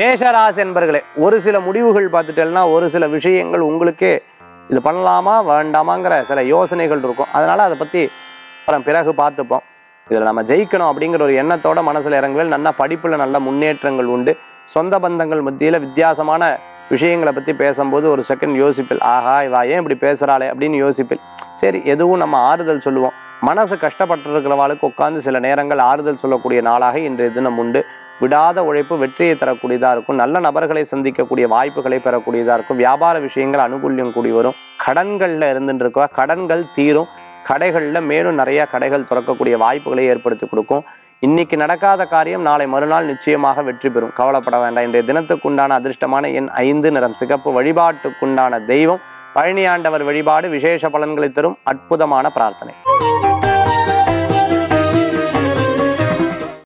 மேஷராசி என்பர்களே ஒரு சில முடிவுகள் பார்த்துட்டேன்னா ஒரு சில விஷயங்கள் உங்களுக்கே இது பண்ணலாமா வேண்டாமாங்கிற சில யோசனைகள் இருக்கும் அதனால அதை பற்றி அப்புறம் பிறகு பார்த்துப்போம் இதில் நம்ம ஜெயிக்கணும் அப்படிங்கிற ஒரு எண்ணத்தோட மனசில் இறங்குவேல் நல்ல படிப்பில் நல்ல முன்னேற்றங்கள் உண்டு சொந்த பந்தங்கள் மத்தியில் வித்தியாசமான விஷயங்களை பற்றி பேசும்போது ஒரு செகண்ட் யோசிப்பில் ஆஹா இவா ஏன் இப்படி பேசுகிறாளே அப்படின்னு யோசிப்பில் சரி எதுவும் நம்ம ஆறுதல் சொல்லுவோம் மனசு கஷ்டப்பட்டு இருக்கிறவாளுக்கு உட்காந்து சில நேரங்கள் ஆறுதல் சொல்லக்கூடிய நாளாக இன்றைய தினம் உண்டு விடாத உழைப்பு வெற்றியை தரக்கூடியதாக இருக்கும் நல்ல நபர்களை சந்திக்கக்கூடிய வாய்ப்புகளை பெறக்கூடியதாக இருக்கும் வியாபார விஷயங்கள் அனுகூல்யம் கூடி வரும் கடன்களில் இருந்துட்டு இருக்கா கடன்கள் தீரும் கடைகளில் மேலும் நிறைய கடைகள் திறக்கக்கூடிய வாய்ப்புகளை ஏற்படுத்தி கொடுக்கும் இன்னைக்கு நடக்காத காரியம் நாளை மறுநாள் நிச்சயமாக வெற்றி பெறும் கவலைப்பட வேண்டாம் இன்றைய தினத்துக்குண்டான அதிர்ஷ்டமான எண் ஐந்து நிறம் சிகப்பு வழிபாட்டுக்குண்டான தெய்வம் பழனியாண்டவர் வழிபாடு விசேஷ பலன்களை தரும் அற்புதமான பிரார்த்தனை